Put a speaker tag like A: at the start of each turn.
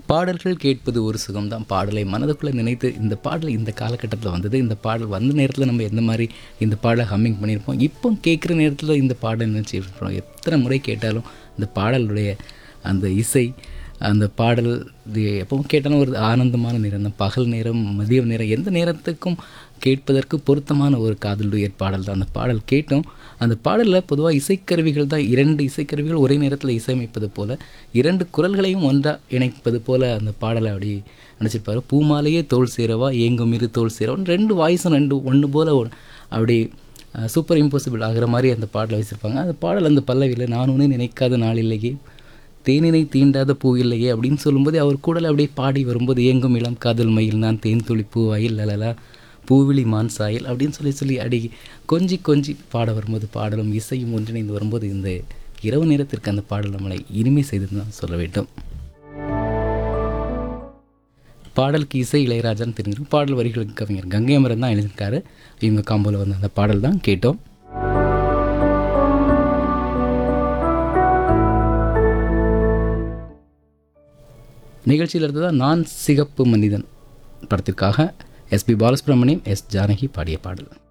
A: பாடல்கள் கேட்பது ஒரு சுகம்தான் பாடலை மனதுக்குள்ளே நினைத்து இந்த பாடல் இந்த காலகட்டத்தில் வந்தது இந்த பாடல் வந்த நேரத்தில் நம்ம எந்த மாதிரி இந்த பாடலை ஹம்மிங் பண்ணியிருப்போம் இப்போ கேட்குற நேரத்தில் இந்த பாடல் நினச்சி இருப்போம் எத்தனை முறை கேட்டாலும் இந்த பாடலுடைய அந்த இசை அந்த பாடல் இது எப்பவும் கேட்டாலும் ஒரு ஆனந்தமான நேரம் தான் பகல் நேரம் மதிய நேரம் எந்த நேரத்துக்கும் கேட்பதற்கு பொருத்தமான ஒரு காதலுடைய பாடல் தான் அந்த பாடல் கேட்டோம் அந்த பாடலில் பொதுவாக இசைக்கருவிகள் தான் இரண்டு இசைக்கருவிகள் ஒரே நேரத்தில் இசையமைப்பது போல் இரண்டு குரல்களையும் ஒன்றாக இணைப்பது போல் அந்த பாடலை அப்படி நினச்சிருப்பாரு பூமாலையே தோல் சேரவா ஏங்கும் இரு தோல் சேரவான்னு ரெண்டு வாய்ஸும் ரெண்டு ஒன்று போல் அப்படி சூப்பர் இம்பாசிபிள் ஆகிற மாதிரி அந்த பாடலை வச்சுருப்பாங்க அந்த பாடல் அந்த பல்லவியில் நான் ஒன்று நினைக்காத நாள் இல்லையே தேனினை தீண்டாத பூ இல்லையே அப்படின்னு சொல்லும்போது அவர் கூடல அப்படியே பாடி வரும்போது ஏங்கும் இளம் காதல் மயில் நான் தேன் துளி பூவாயில் லலலா பூவிழி மான் சாயல் அப்படின்னு சொல்லி சொல்லி அடி கொஞ்சி கொஞ்சி பாட வரும்போது பாடலும் இசையும் ஒன்றிணைந்து வரும்போது இந்த இரவு நேரத்திற்கு அந்த பாடல் நம்மளை இனிமை செய்து தான் சொல்ல வேண்டும் பாடலுக்கு இசை இளையராஜான்னு தெரிஞ்சிருக்கும் பாடல் வரிகளுக்கு கவிஞர் கங்கை அமரன் தான் எழுதியிருக்காரு இவங்க காம்போவில் வந்த அந்த பாடல் தான் கேட்டோம் நிகழ்ச்சியில் இருந்ததான் நான் சிகப்பு மனிதன் படத்திற்காக எஸ்பி பாலசுப்ரமணியம் எஸ் ஜானகி பாடிய பாடல்